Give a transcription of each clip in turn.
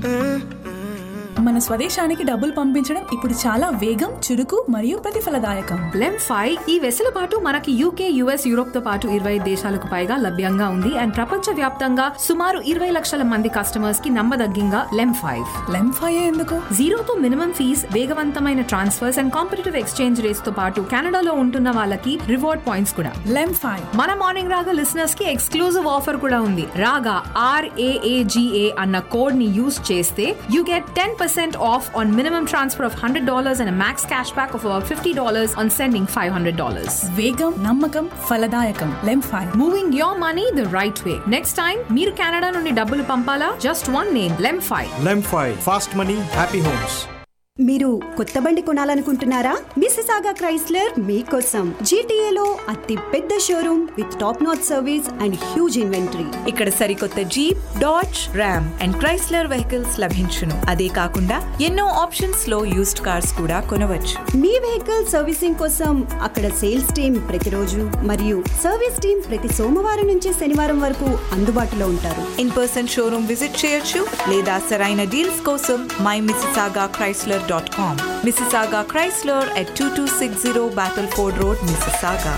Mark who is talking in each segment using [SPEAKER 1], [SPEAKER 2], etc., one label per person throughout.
[SPEAKER 1] మన స్వదేశానికి డబ్బులు పంపించడం ఇప్పుడు చాలా వేగం చురుకు మరియు ప్రతిఫలదాయకం
[SPEAKER 2] లెమ్ ఫైవ్ ఈ వెసులుబాటు మనకి యూకే యుఎస్ యూరోప్ తో పాటు ఇరవై దేశాలకు పైగా లభ్యంగా ఉంది అండ్ ప్రపంచ వ్యాప్తంగా సుమారు ఇరవై లక్షల మంది కస్టమర్స్ కి నమ్మదగ్గంగా లెమ్ ఫైవ్
[SPEAKER 1] లెంఫాయే ఎందుకు
[SPEAKER 2] జీరోతో మినిమం ఫీజ్ వేగవంతమైన transfers and competitive exchange rates తో పాటు కెనడాలో ఉంటున్న వాళ్ళకి రివార్డ్ పాయింట్స్ కూడా
[SPEAKER 1] లెంఫాయ్
[SPEAKER 2] మన మార్నింగ్ రాగా లిసనర్స్ కి ఎక్స్క్లూజివ్ ఆఫర్ కూడా ఉంది రాగా ఆర్ఏఏజిఏ అన్న కోడ్ ని యూస్ చేస్తే you get ten percent off on minimum transfer of hundred dollars and max cash back of fifty dollars on sending five hundred dollars
[SPEAKER 1] వేగం నమ్మకం ఫలదాయకం LemFi
[SPEAKER 2] moving your money the right way next time మీరు Canada నుండి డబ్బులు పంపాలా just one name LemFi
[SPEAKER 3] LemFi fast money happy homes
[SPEAKER 4] మీరు కొత్త బండి కొనాలనుకుంటున్నారా మిసిసాగా క్రైస్లర్ మీకోసం జీటీఏలో అతి పెద్ద showroom with top notch service and huge inventory
[SPEAKER 5] ఇక్కడ సరికొత్త Jeep Dodge Ram and Chrysler vehicles లభించును అదే కాకుండా ఎన్నో ఆప్షన్స్ లో యూస్డ్ కార్స్ కూడా కొనవచ్చు
[SPEAKER 4] మీ వెహికల్ సర్వీసింగ్ కోసం అక్కడ సేల్స్ టీం ప్రతిరోజు మరియు సర్వీస్ టీం ప్రతి సోమవారం నుంచి శనివారం వరకు అందుబాటులో ఉంటారు
[SPEAKER 5] ఇన్ పర్సన్ షోరూమ్ విజిట్ చేయొచ్చు లేదా సరైన డీల్స్ కోసం my Mississauga Chrysler dot com Mississauga Chrysler at two two six zero Battleford road Mississauga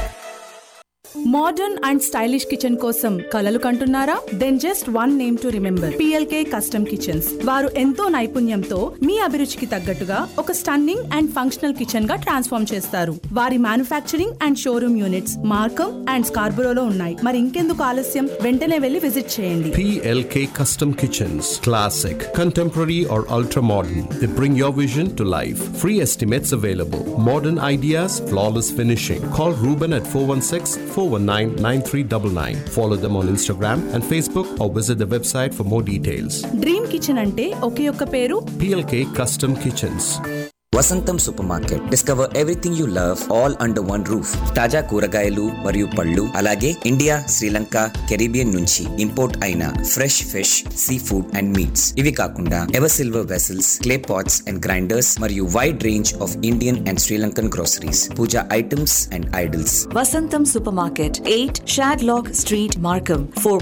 [SPEAKER 1] modern and stylish kitchen కోసం కలలు కంటున్నారా then just one name to remember PLK custom kitchens వారు ఎంతో నైపుణ్యంతో మీ అభిరుచికి తగ్గట్టుగా ఒక స్టన్నింగ్ అండ్ ఫంక్షనల్ కిచెన్ గా ట్రాన్స్ఫార్మ్ చేస్తారు వారి manufacturing and showroom units Markham and స్కార్బరోలో ఉన్నాయి మరి ఇంకెందుకు ఆలస్యం వెంటనే వెళ్లి విజిట్ చేయండి
[SPEAKER 6] PLK Custom Kitchens. Classic, contemporary, or ultra modern. They bring your vision to life. Free estimates available. Modern ideas, flawless finishing. Call Ruben at 416 419 9399. Follow them on Instagram and Facebook or visit the website for more details.
[SPEAKER 1] Dream kitchen అంటే ఒకే ఒక్క పేరు
[SPEAKER 6] PLK Custom Kitchens.
[SPEAKER 7] వసంతం supermarket discover everything you love all under one roof తాజా కూరగాయలు మరియు పళ్ళు అలాగే ఇండియా శ్రీలంక కెరీబియన్ నుంచి ఇంపోర్ట్ అయిన fresh fish seafood and meats ఇవి కాకుండా ever silver vessels clay pots and grinders మరియు wide range of Indian and Sri Lankan groceries pooja items and idols
[SPEAKER 8] Vasantam Supermarket, 8 Shadlock Street, Markham,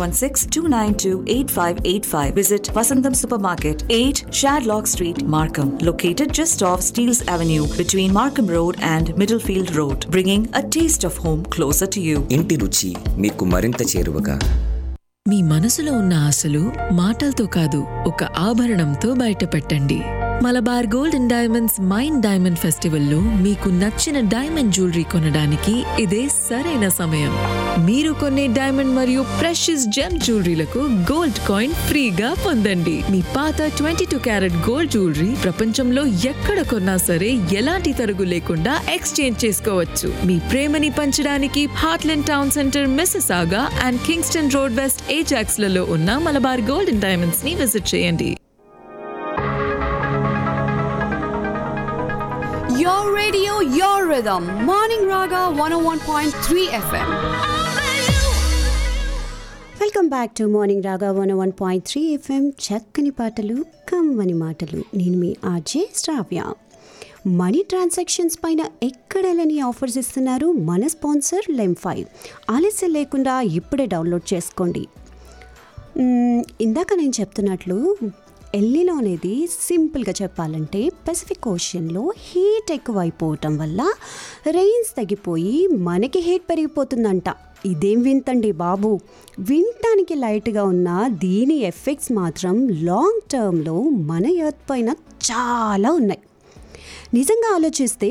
[SPEAKER 8] 416-292-8585. Visit Vasantam Supermarket, 8 Shadlock Street, Markham, located just off Steeles Avenue between Markham Road and Middlefield Road, bringing a taste of home closer to you.
[SPEAKER 7] ఇంటి రుచి మీకు మరింత చేరువగా
[SPEAKER 9] మీ మనసులో ఉన్న ఆశలు మాటలతో కాదు ఒక ఆభరణంతో బయటపెట్టండి Malabar gold and diamonds Mine diamond ఫెస్టివల్లో మీకు నచ్చిన డైమండ్ జ్యువెలరీ కొనడానికి ఇదే సరైన సమయం మీరు కొనే డైమండ్ మరియు ప్రెషియస్ జెమ్ జ్యువెలరీలకు గోల్డ్ కాయిన్ ఫ్రీగా పొందండి మీ పాత twenty two carat gold jewellery ప్రపంచంలో ఎక్కడ కొన్నా సరే ఎలాంటి తరుగు లేకుండా ఎక్స్చేంజ్ చేసుకోవచ్చు మీ ప్రేమని పంచడానికి heartland town centre Mississauga and Kingston road west Ajax లలో ఉన్న మలబార్ గోల్డ్ అండ్ డైమండ్స్ ని విజిట్ చేయండి
[SPEAKER 10] Your radio, your rhythm. Morning Raga 101.3 FM.
[SPEAKER 4] Welcome back to morning Raga one one point three FM చక్కని పాటలు కమ్మని మాటలు నేను మీ ఆర్జే శ్రావ్య మనీ ట్రాన్సాక్షన్స్ పైన ఎక్కడలేని ఆఫర్స్ ఇస్తున్నారు మన స్పాన్సర్ లెమ్ ఫైవ్ ఆలస్యం లేకుండా ఇప్పుడే డౌన్లోడ్ చేసుకోండి మ్మ్, ఇందాక నేను చెప్తున్నట్లు ఎల్లినో అనేది సింపుల్గా చెప్పాలంటే పెసిఫిక్ ఓషన్లో హీట్ ఎక్కువైపోవటం వల్ల రెయిన్స్ తగ్గిపోయి మనకి హీట్ పెరిగిపోతుందంట ఇదేం వింతండి బాబు వినటానికి లైట్గా ఉన్న దీని ఎఫెక్ట్స్ మాత్రం లాంగ్ టర్మ్లో మన ఎర్త్ పైన చాలా ఉన్నాయి నిజంగా ఆలోచిస్తే